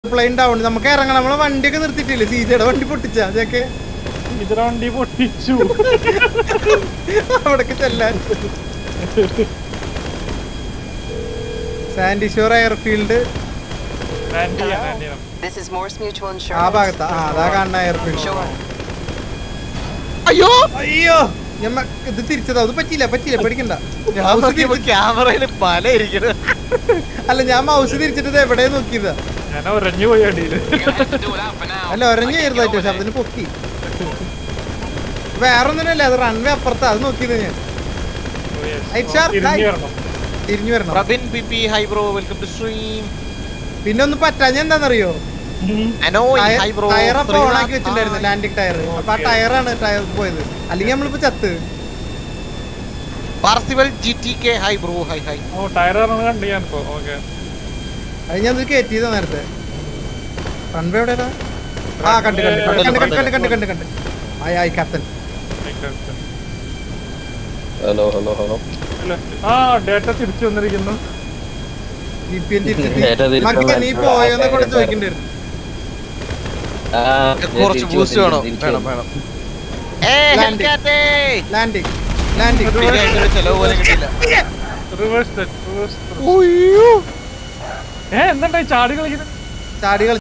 Plain down നമുക്ക് ഇറങ്ങണം നമ്മളെ വണ്ടിയൊക്കെ നിർത്തിയിട്ടില്ലേ സീജയുടെ വണ്ടി പൊട്ടിച്ച അതൊക്കെ ഇതിന്റെ വണ്ടി പൊട്ടിച്ചു അവിടേക്ക് ചെല്ലാൻ സാൻഡിഷോർ എയർഫീൽഡ് ആന്റി ആണ് ആന്റി ആണ്. This is Morse Mutual ആ Insurance. ഭാഗത്താ ആ അതാ കാണുന്ന എയർഫീൽഡ് Sure. അയ്യോ അയ്യോ ഞമ്മ ഇത് തിരിച്ചതാ അത് പറ്റിയില്ല പറ്റിയില്ല പേടിക്കണ്ട ഞാൻ മൗസ് നോക്കിയപ്പോ തിരിച്ച്- ക്യാമറയിൽ പല ഇരിക്കണ് അല്ല ഞാൻ മൗസ് തിരിച്ചിട്ട് ഇത് എവിടെ നോക്കിയതാ ഞാൻ ഒരഞ്ഞു പോയി അടിയില് അല്ല ഒരഞ്ഞ ചെറുതായിട്ട് പക്ഷെ അതിന് പൊക്കി വേറൊന്നിനല്ല അത് റൺവേ അപ്പുറത്താ അത് നോക്കിയത് ഞാൻ Oh, yes. Right, sir. തിരിഞ്ഞ് Right. വരണം. തിരിഞ്ഞു വരണം Prabin P P hi bro welcome to stream പിന്നെ ഒന്ന് പറ്റാഞ്ഞ എന്താണെന്നറിയോ അനോയ് ഹൈ ബ്രോ ടയർ അപ്പൊ ഓണാക്കി വെച്ചിട്ടുണ്ടായിരുന്നു ലാൻഡിംഗ് ടയർ അപ്പൊ ആ Okay. ടയറാണ് ടയർ പോയത് അല്ലെങ്കിൽ നമ്മളിപ്പോ ചത്ത് പാർസിബൽ G T K hi bro hi hi ഓ ടയർ ഇറങ്ങുന്നത് കണ്ടു ഞാനിപ്പോ ഓക്കെ അത് ഞാൻ ഇത് കയറ്റിയതാ നേരത്തെ റൺവേ എവിടെയാ ആ കണ്ട് കണ്ട് കണ്ട് കണ്ട് കണ്ട് കണ്ട് കണ്ട് കണ്ട് കണ്ട് ആയി ആയി കത്തൻ ഹലോ ഹലോ ഹലോ ആ ഡേറ്റ തിരിച്ചു വന്നിരിക്കുന്നു വി പി എൻ നേരെ തിരിച്ച് മക്കളെ നീ വന്നാ പോയോന്ന് കൂടെ ആൾക്കാര് ചോദിക്കേണ്ടി വരും ആ, ഞാൻ കുറച്ച് തിരിച്ച് ബൂസ്റ്റ് വന്നു, വേണം തിരിച്ച് വേണം വന്നു. വേണം ഏ Landing. ഹെൽക്കാത്തേ ലാൻഡിങ് ലാൻഡിങ് പിന്നെ അതിന്റെ ഒരു ചെലവ് പോലും കിട്ടില്ല റിവേഴ്സ് റിവേഴ്സ് ഉയ്യോ ഏ എന്തുണ്ടായി ചാടി കളിക്കുന്നത് ചാടികൾ